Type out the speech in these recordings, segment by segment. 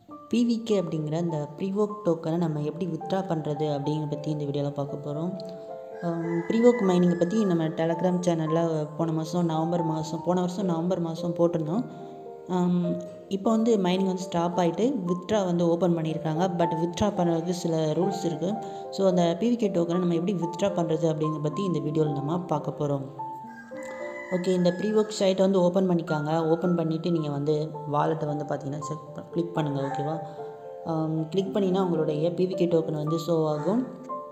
PVK அப்படிங்கிற இந்த ப்ரீவோக் டோக்கனை நம்ம எப்படி வித்ட்ரா பண்ணுறது அப்படிங்கிறத பற்றி இந்த வீடியோவில் பார்க்க போகிறோம் ப்ரீவோக் மைனிங்கை பற்றி நம்ம டெலகிராம் சேனலில் போன மாதம் நவம்பர் மாதம் போன வருஷம் நவம்பர் மாதம் போட்டிருந்தோம் இப்போ வந்து மைனிங் வந்து ஸ்டாப் ஆகிட்டு வித்ட்ரா வந்து ஓப்பன் பண்ணியிருக்காங்க பட் வித்ட்ரா பண்ணுறதுக்கு சில ரூல்ஸ் இருக்குது ஸோ அந்த பிவிகே டோக்கனை நம்ம எப்படி வித்ட்ரா பண்ணுறது அப்படிங்கிறத பற்றி இந்த வீடியோவில் நம்ம பார்க்க போகிறோம் ஓகே இந்த ப்ரீ ஒர்க் சைட்டை வந்து ஓப்பன் பண்ணிக்காங்க ஓப்பன் பண்ணிவிட்டு நீங்கள் வந்து வாலெட்டை வந்து பார்த்தீங்கன்னா செக் கிளிக் பண்ணுங்கள் ஓகேவா கிளிக் பண்ணிங்கன்னா உங்களுடைய பிவிகே டோக்கன் வந்து ஷோ ஆகும்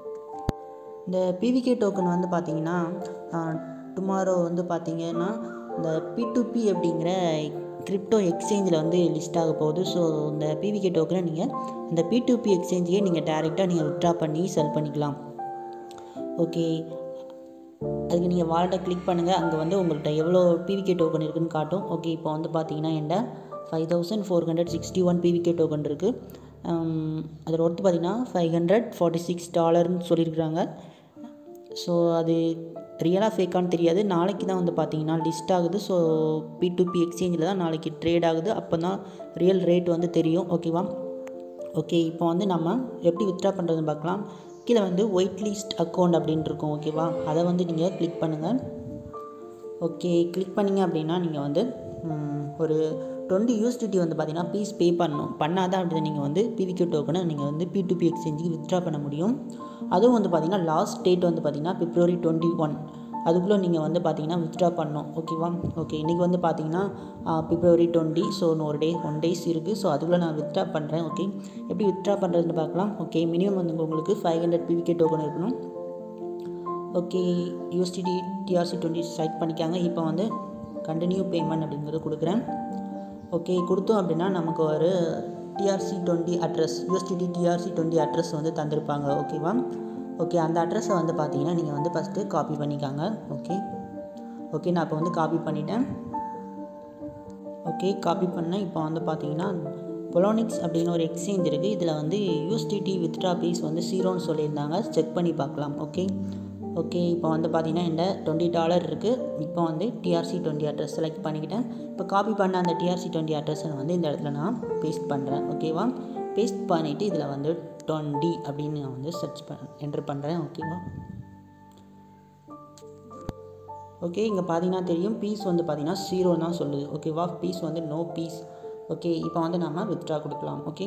இந்த பிவிகே டோக்கன் வந்து பார்த்தீங்கன்னா டுமாரோ வந்து பார்த்தீங்கன்னா இந்த பி டு பி அப்படிங்கிற கிரிப்டோ எக்ஸ்சேஞ்சில் வந்து லிஸ்ட் ஆக போகுது ஸோ இந்த பிவிகே டோக்கனை நீங்கள் இந்த பி டு பி எக்ஸ்சேஞ்சையே நீங்கள் டேரெக்டாக நீங்கள் விட்ரா பண்ணி செல் பண்ணிக்கலாம் ஓகே அதுக்கு நீங்கள் வாலெட்டை கிளிக் பண்ணுங்கள் அங்கே வந்து உங்கள்கிட்ட எவ்வளோ பிவிகே டோக்கன் இருக்குதுன்னு காட்டும் ஓகே இப்போ வந்து பார்த்தீங்கன்னா என்கிட்ட five thousand four hundred sixty one PVK token இருக்குது அதோட ஒர்த்து பார்த்தீங்கன்னா ஃபைவ் ஹண்ட்ரட் ஃபார்ட்டி சிக்ஸ் டாலர்னு சொல்லியிருக்கிறாங்க ஸோ அது ரியலாக ஃபேக்கான்னு தெரியாது நாளைக்கு தான் வந்து பார்த்தீங்கன்னா லிஸ்ட் ஆகுது ஸோ பி டு பி எக்ஸ்சேஞ்சில் தான் நாளைக்கு ட்ரேட் ஆகுது அப்போ தான் ரியல் ரேட் வந்து தெரியும் ஓகேவா ஓகே இப்போ வந்து நம்ம எப்படி வித்ட்ரா பண்ணுறதுன்னு பார்க்கலாம் கீழே வந்து ஒயிட் லிஸ்ட் அக்கௌண்ட் அப்படின்ட்டு இருக்கும் ஓகேவா அதை வந்து நீங்கள் கிளிக் பண்ணுங்கள் ஓகே கிளிக் பண்ணிங்க அப்படின்னா நீங்கள் வந்து ஒரு டுவெண்ட்டி யூஎஸ்டிடி வந்து பார்த்தீங்கன்னா பீஸ் பே பண்ணணும் பண்ணால் தான் அப்படி நீங்கள் வந்து பிவிக்யூ டோக்கனை நீங்கள் வந்து பி டு பி எக்ஸ்சேஞ்சுக்கு வித்ட்ரா பண்ண முடியும் அதுவும் வந்து பார்த்திங்கன்னா லாஸ்ட் டேட் வந்து பார்த்திங்கன்னா பிப்ரவரி டுவெண்ட்டி ஒன் அதுக்குள்ளே நீங்கள் வந்து பார்த்தீங்கன்னா வித்ட்ரா பண்ணணும் ஓகேவா ஓகே இன்றைக்கி வந்து பார்த்தீங்கன்னா பிப்ரவரி டுவெண்ட்டி ஸோ இன்னும் ஒரு டே ஒன் டேஸ் இருக்குது ஸோ அதுக்குள்ளே நான் வித்ட்ரா பண்ணுறேன் ஓகே எப்படி வித்ட்ரா பண்ணுறதுன்னு பார்க்கலாம் ஓகே மினிமம் வந்து உங்களுக்கு ஃபைவ் ஹண்ட்ரட் பிவிகே டோக்கன் இருக்கணும் okay USDT TRC twenty select பண்ணிக்காங்க இப்போ வந்து கண்டினியூ பேமெண்ட் அப்படிங்கிறது கொடுக்குறேன் ஓகே கொடுத்தோம் அப்படின்னா நமக்கு ஒரு TRC twenty address USDT TRC twenty address வந்து தந்திருப்பாங்க ஓகேவா ஓகே அந்த அட்ரஸை வந்து பார்த்தீங்கன்னா நீங்கள் வந்து ஃபஸ்ட்டு காப்பி பண்ணிக்காங்க ஓகே ஓகே நான் இப்போ வந்து காப்பி பண்ணிட்டேன் ஓகே காப்பி பண்ணேன் இப்போ வந்து பார்த்தீங்கன்னா பொலோனிக்ஸ் அப்படின்னு ஒரு எக்ஸ்சேஞ்ச் இருக்குது இதில் வந்து யூஎஸ்டிடி வித்ட்ரா பீஸ் வந்து ஜீரோன்னு சொல்லியிருந்தாங்க செக் பண்ணி பார்க்கலாம் ஓகே ஓகே இப்போ வந்து பார்த்தீங்கன்னா இந்த டுவெண்ட்டி டாலர் இருக்குது இப்போ வந்து டிஆர்சி டுவெண்ட்டி அட்ரஸ் செலக்ட் பண்ணிக்கிட்டேன் இப்போ காப்பி பண்ண அந்த டிஆர்சி டுவெண்ட்டி அட்ரஸை வந்து இந்த இடத்துல நான் பேஸ்ட் பண்ணுறேன் ஓகேவா பேஸ்ட் பண்ணிவிட்டு இதில் வந்து டுவெண்ட்டி அப்படின்னு நான் வந்து சர்ச் பண்ண என்ட்ரு பண்ணுறேன் ஓகேவா ஓகே இங்கே பார்த்தீங்கன்னா தெரியும் பீஸ் வந்து பார்த்தீங்கன்னா ஜீரோ தான் சொல்லுது ஓகேவா பீஸ் வந்து நோ பீஸ் ஓகே இப்போ வந்து நம்ம வித்ட்ரா கொடுக்கலாம் ஓகே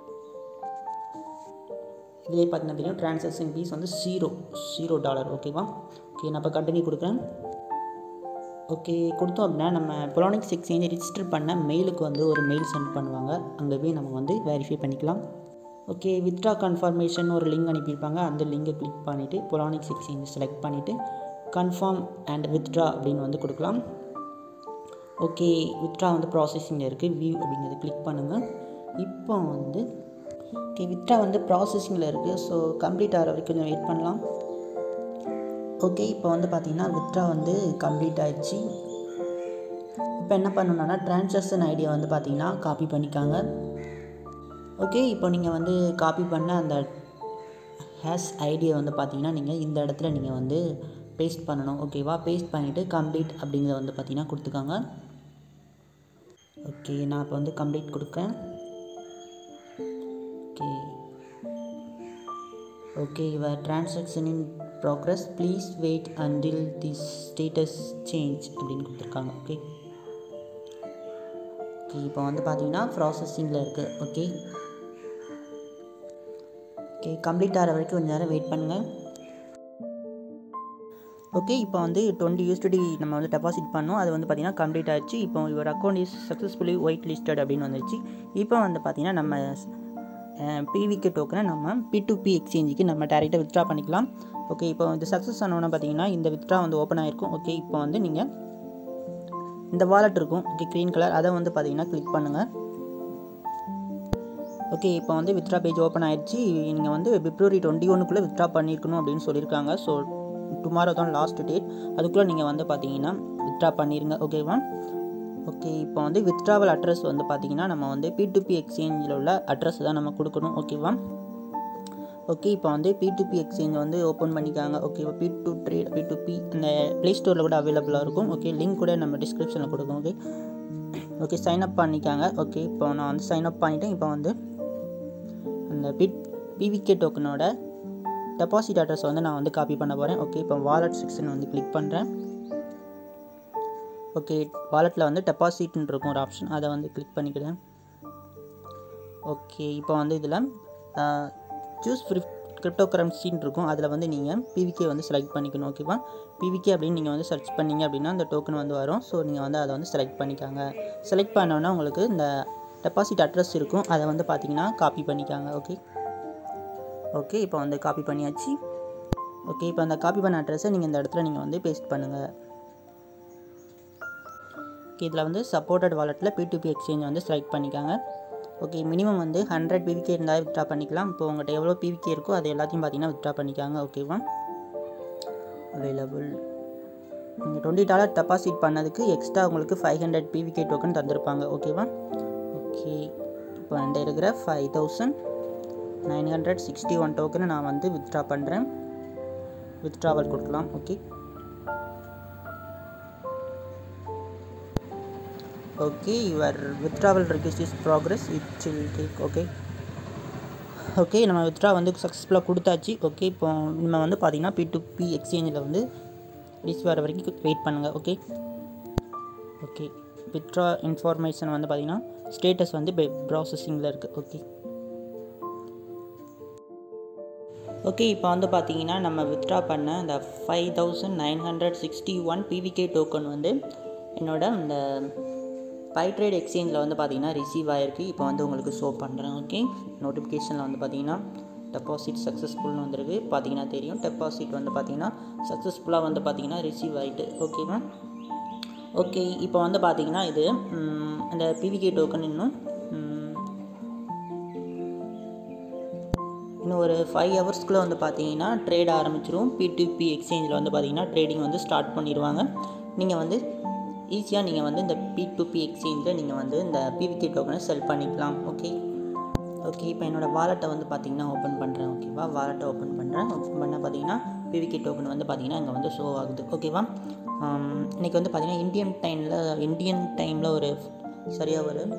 இதிலே பார்த்தீங்கன்னா தெரியும் ட்ரான்சாக்ஷன் ஃபீஸ் வந்து ஜீரோ ஜீரோ டாலர் ஓகேவா ஓகே நான் இப்போ கண்டினியூ கொடுக்குறேன் ஓகே கொடுத்தோம் அப்படின்னா நம்ம பொலானிக்ஸ் எக்ஸ்சேஞ்ச் ரிஜிஸ்டர் பண்ண மெயிலுக்கு வந்து ஒரு மெயில் சென்ட் பண்ணுவாங்க அங்கே போய் நம்ம வந்து வெரிஃபை பண்ணிக்கலாம் ஓகே வித்ட்ரா கன்ஃபர்மேஷன் ஒரு லிங்க் அனுப்பியிருப்பாங்க அந்த லிங்கை கிளிக் பண்ணிவிட்டு பொலானிக்ஸ் எக்ஸ்சேஞ்ச் செலக்ட் பண்ணிவிட்டு கன்ஃபார்ம் அண்ட் வித்ட்ரா அப்படின்னு வந்து கொடுக்கலாம் ஓகே வித்ட்ரா வந்து ப்ராசஸிங்கில் இருக்குது வியூ அப்படிங்கிறத கிளிக் பண்ணுங்கள் இப்போ வந்து ஓகே வித்ட்ரா வந்து ப்ராசஸிங்கில் இருக்குது ஸோ கம்ப்ளீட் ஆகிற வரைக்கும் கொஞ்சம் வெயிட் பண்ணலாம் ஓகே இப்போ வந்து பார்த்திங்கன்னா வித்ட்ரா வந்து கம்ப்ளீட் ஆயிடுச்சு இப்போ என்ன பண்ணணுன்னா ட்ரான்சாக்ஷன் ஐடியா வந்து பார்த்திங்கன்னா காப்பி பண்ணிக்காங்க ஓகே இப்போ நீங்கள் வந்து காப்பி பண்ண அந்த ஹேஷ் ஐடியை வந்து பார்த்திங்கன்னா நீங்கள் இந்த இடத்துல நீங்கள் வந்து பேஸ்ட் பண்ணணும் ஓகேவா பேஸ்ட் பண்ணிவிட்டு கம்ப்ளீட் அப்படிங்கிறத வந்து பார்த்திங்கன்னா கொடுத்துக்காங்க ஓகே நான் இப்போ வந்து கம்ப்ளீட் கொடுக்குறேன் okay okay your transaction in progress please wait until this status change அப்படின்னு கொடுத்துருக்காங்க ஓகே ஓகே இப்போ வந்து பார்த்தீங்கன்னா ப்ராசஸிங்கில் இருக்குது ஓகே ஓகே கம்ப்ளீட் ஆகிற வரைக்கும் கொஞ்சம் நேரம் வெயிட் பண்ணுங்கள் ஓகே இப்போ வந்து டுவெண்ட்டி யூஸ்டி நம்ம வந்து டெபாசிட் பண்ணோம் அது வந்து பார்த்திங்கன்னா கம்ப்ளீட் ஆயிடுச்சு இப்போ your account is successfully white listed அப்படின்னு வந்துருச்சு இப்போ வந்து பார்த்திங்கன்னா நம்ம பிவிகே டோக்கனை நம்ம பி டு பி எக்ஸ்சேஞ்சுக்கு நம்ம டேரெக்டாக வித்ட்ரா பண்ணிக்கலாம் ஓகே இப்போ இது சக்ஸஸ் ஆனோன்னா பார்த்தீங்கன்னா இந்த வித்ட்ரா வந்து ஓப்பன் ஆகிருக்கும் ஓகே இப்போ வந்து நீங்கள் இந்த வாலெட் இருக்கும் ஓகே க்ரீன் கலர் அதை வந்து பார்த்தீங்கன்னா கிளிக் பண்ணுங்கள் ஓகே இப்போ வந்து வித்ட்ரா பேஜ் ஓப்பன் ஆயிடுச்சு நீங்கள் வந்து பிப்ரவரி டுவெண்ட்டி ஒன்றுக்குள்ளே வித்ட்ரா பண்ணியிருக்கணும் அப்படின்னு சொல்லியிருக்காங்க ஸோ டுமாரோ தான் லாஸ்ட் டேட் அதுக்குள்ளே நீங்கள் வந்து பார்த்தீங்கன்னா வித்ட்ரா பண்ணிடுங்க ஓகேவா ஓகே இப்போ வந்து வித்ட்ராவல் அட்ரஸ் வந்து பார்த்தீங்கன்னா நம்ம வந்து பி டு பி எக்ஸ்சேஞ்சில் உள்ள அட்ரஸ் தான் நம்ம கொடுக்கணும் ஓகேவா ஓகே இப்போ வந்து பி டு பி எக்ஸ்சேஞ்ச் வந்து ஓப்பன் பண்ணிக்காங்க okay P to trade P to B அந்த ப்ளே ஸ்டோரில் கூட அவைலபிளாக இருக்கும் ஓகே லிங்க் கூட நம்ம டிஸ்கிரிப்ஷனில் கொடுக்கும் ஓகே ஓகே சைன் அப் பண்ணிக்காங்க ஓகே இப்போ நான் வந்து சைன் அப் பண்ணிட்டேன் இப்போ வந்து அந்த பிட் பிவிகே டோக்கனோட டெபாசிட் அட்ரஸ் வந்து நான் வந்து காப்பி பண்ண போகிறேன் ஓகே இப்போ வாலெட் செக்ஷன் வந்து கிளிக் பண்ணுறேன் ஓகே வாலெட்டில் வந்து டெபாசிட்னு இருக்கும் ஒரு ஆப்ஷன் அதை வந்து கிளிக் பண்ணிக்கிறேன் ஓகே இப்போ வந்து இதில் சூஸ் கிரிப்டோ கரன்சின்னு இருக்கும் அதில் வந்து நீங்கள் பிவிகே வந்து செலக்ட் பண்ணிக்கணும் ஓகேவா பிவிகே அப்படின்னு நீங்கள் வந்து சர்ச் பண்ணீங்க அப்படின்னா அந்த டோக்கன் வந்து வரும் ஸோ நீங்கள் வந்து அதை வந்து செலக்ட் பண்ணிக்காங்க செலக்ட் பண்ணோன்னா உங்களுக்கு இந்த டெபாசிட் அட்ரஸ் இருக்கும் அதை வந்து பார்த்தீங்கன்னா காப்பி பண்ணிக்காங்க ஓகே ஓகே இப்போ வந்து காப்பி பண்ணியாச்சு ஓகே இப்போ அந்த காப்பி பண்ண அட்ரஸை நீங்கள் இந்த இடத்துல நீங்கள் வந்து பேஸ்ட் பண்ணுங்கள் ஓகே இதில் வந்து சப்போர்ட்டட் வாலெட்டில் பி எக்ஸ்சேஞ்ச் வந்து செலக்ட் பண்ணிக்காங்க ஓகே மினிமம் வந்து ஹண்ட்ரட் பிவிகே இருந்தால் வித்ட்ரா பண்ணிக்கலாம் இப்போ உங்கள்கிட்ட எவ்வளோ பிவிகே இருக்கோ அது எல்லாத்தையும் பார்த்தீங்கன்னா வித்ட்ரா பண்ணிக்காங்க ஓகேவா அவைலபிள் நீங்கள் டுவெண்ட்டி டாலர் டெபாசிட் பண்ணதுக்கு எக்ஸ்ட்ரா உங்களுக்கு ஃபைவ் ஹண்ட்ரட் பிவிகே டோக்கன் தந்திருப்பாங்க ஓகேவா ஓகே இப்போ என்கிட்ட இருக்கிற five thousand nine hundred sixty one டோக்கனை நான் வந்து வித்ட்ரா பண்ணுறேன் வித்ட்ராவல் கொடுக்கலாம் okay okay your withdrawal request is progress it will take okay okay நம்ம வித்ட்ரா வந்து சக்ஸஸ்ஃபுல்லாக கொடுத்தாச்சு ஓகே இப்போ நம்ம வந்து பார்த்திங்கன்னா பி டு பி எக்ஸ்சேஞ்சில் வந்து ரீச் வர வரைக்கும் வெயிட் பண்ணுங்கள் ஓகே ஓகே வித்ட்ரா இன்ஃபர்மேஷன் வந்து பார்த்திங்கன்னா ஸ்டேட்டஸ் வந்து ப்ராசஸிங்கில் இருக்குது ஓகே ஓகே இப்போ வந்து பார்த்தீங்கன்னா நம்ம வித்ட்ரா பண்ண இந்த five thousand nine hundred sixty one PVK token வந்து என்னோட இந்த பைட்ரேட் எக்ஸ்சேஞ்சில் வந்து பார்த்தீங்கன்னா ரிசீவ் ஆகிருக்கு இப்போ வந்து உங்களுக்கு ஷோ பண்ணுறேன் ஓகே நோட்டிஃபிகேஷனில் வந்து பார்த்தீங்கன்னா டெபாசிட் சக்ஸஸ்ஃபுல்னு வந்திருக்கு பார்த்தீங்கன்னா தெரியும் டெபாசிட் வந்து பார்த்தீங்கன்னா சக்ஸஸ்ஃபுல்லாக வந்து பார்த்தீங்கன்னா ரிசீவ் ஆகிட்டு ஓகேவா ஓகே இப்போ வந்து பார்த்தீங்கன்னா இது ம், அந்த பிவிகே டோக்கன் இன்னும் ம், இன்னும் ஒரு ஃபைவ் ஹவர்ஸ்க்குள்ளே வந்து பார்த்தீங்கன்னா ட்ரேட் ஆரம்பிச்சிரும் பி எக்ஸ்சேஞ்சில் வந்து பார்த்தீங்கன்னா ட்ரேடிங் வந்து ஸ்டார்ட் பண்ணிடுவாங்க நீங்கள் வந்து ஈஸியாக நீங்கள் வந்து இந்த பி டு பி எக்ஸ்சேஞ்சில் நீங்கள் வந்து இந்த பிவிகே டோக்கனை செல் பண்ணிக்கலாம் ஓகே ஓகே இப்போ என்னோடய வாலெட்டை வந்து பார்த்தீங்கன்னா ஓப்பன் பண்ணுறேன் ஓகேவா வாலெட்டை ஓப்பன் பண்ணுறேன் ஓப்பன் பண்ண பார்த்தீங்கன்னா பிவிகே டோக்கன் வந்து பார்த்தீங்கன்னா இங்கே வந்து ஷோ ஆகுது ஓகேவா இன்றைக்கி வந்து பார்த்தீங்கன்னா இந்தியன் டைமில் இந்தியன் டைமில் ஒரு சரியாக ஒரு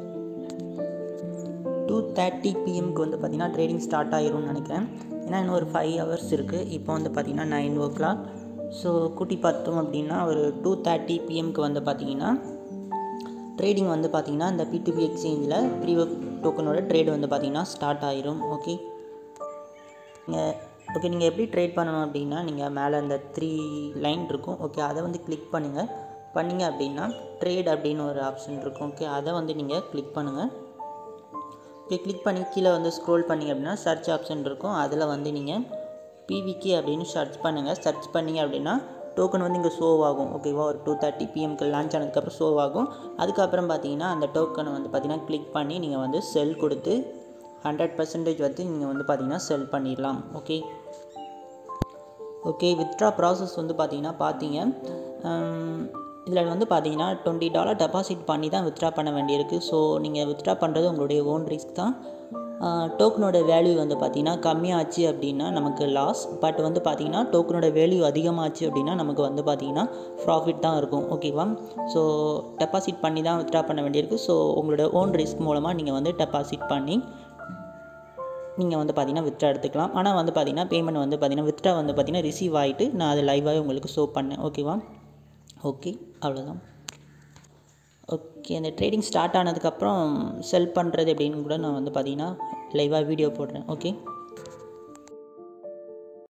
டூ தேர்ட்டி பிஎம்க்கு வந்து பார்த்தீங்கன்னா ட்ரேடிங் ஸ்டார்ட் ஆயிரும்னு நினைக்கிறேன் ஏன்னா இன்னும் ஒரு ஃபைவ் ஹவர்ஸ் இருக்குது இப்போ வந்து பார்த்தீங்கன்னா நைன் ஓ கிளாக் ஸோ கூட்டி பார்த்தோம் அப்படின்னா ஒரு டூ தேர்ட்டி பிஎம்க்கு வந்து பார்த்தீங்கன்னா ட்ரேடிங் வந்து பார்த்தீங்கன்னா இந்த பிடிபி எக்ஸ்சேஞ்சில் ப்ரீவோ டோக்கனோட ட்ரேட் வந்து பார்த்தீங்கன்னா ஸ்டார்ட் ஆயிரும் ஓகே நீங்கள் ஓகே நீங்கள் எப்படி ட்ரேட் பண்ணணும் அப்படின்னா நீங்கள் மேலே அந்த த்ரீ லைன் இருக்கும் ஓகே அதை வந்து கிளிக் பண்ணுங்கள் பண்ணீங்க அப்படின்னா ட்ரேட் அப்படின்னு ஒரு ஆப்ஷன் இருக்கும் ஓகே அதை வந்து நீங்கள் கிளிக் பண்ணுங்கள் ஓகே கிளிக் பண்ணி கீழே வந்து ஸ்க்ரோல் பண்ணீங்க அப்படின்னா சர்ச் ஆப்ஷன் இருக்கும் அதில் வந்து நீங்கள் பிவிகே அப்படின்னு சர்ச் பண்ணுங்கள் சர்ச் பண்ணீங்க அப்படின்னா டோக்கன் வந்து இங்கே ஷோ ஆகும் ஓகேவா ஒரு டூ தேர்ட்டி பிஎம்க்கு லான்ச் ஆனதுக்கப்புறம் ஷோ ஆகும் அதுக்கப்புறம் பார்த்தீங்கன்னா அந்த டோக்கனை வந்து பார்த்தீங்கன்னா கிளிக் பண்ணி நீங்கள் வந்து செல் கொடுத்து ஹண்ட்ரட் பர்சன்டேஜ் வந்து நீங்கள் வந்து பார்த்தீங்கன்னா செல் பண்ணிடலாம் ஓகே ஓகே வித்ட்ரா ப்ராசஸ் வந்து பார்த்தீங்கன்னா பார்த்தீங்க இதில் வந்து பார்த்தீங்கன்னா டுவெண்ட்டி டாலர் டெபாசிட் பண்ணி தான் வித்ட்ரா பண்ண வேண்டியிருக்கு ஸோ நீங்கள் வித்ட்ரா பண்ணுறது உங்களுடைய ஓன் ரிஸ்க் தான் டோக்கனோட வேல்யூ வந்து பார்த்தீங்கன்னா கம்மியாச்சு அப்படின்னா நமக்கு லாஸ் பட் வந்து பார்த்தீங்கன்னா டோக்கனோட வேல்யூ அதிகமாச்சு அப்படின்னா நமக்கு வந்து பார்த்தீங்கன்னா ப்ராஃபிட் தான் இருக்கும் ஓகேவா ஸோ டெபாசிட் பண்ணி தான் வித்ட்ரா பண்ண வேண்டியிருக்கு ஸோ உங்களோட ஓன் ரிஸ்க் மூலமாக நீங்கள் வந்து டெபாசிட் பண்ணி நீங்கள் வந்து பார்த்தீங்கன்னா வித்ட்ரா எடுத்துக்கலாம் ஆனால் வந்து பார்த்தீங்கன்னா பேமெண்ட் வந்து பார்த்தீங்கன்னா வித்ட்ரா வந்து பார்த்தீங்கன்னா ரிசீவ் ஆகிட்டு நான் அதை லைவாகவே உங்களுக்கு ஷோ பண்ணேன் ஓகேவா ஓகே அவ்வளோதான் ஓகே அந்த ட்ரேடிங் ஸ்டார்ட் ஆனதுக்கப்புறம் செல் பண்ணுறது எப்படின்னு கூட நான் வந்து பார்த்தீங்கன்னா லைவாக வீடியோ போடுறேன் ஓகே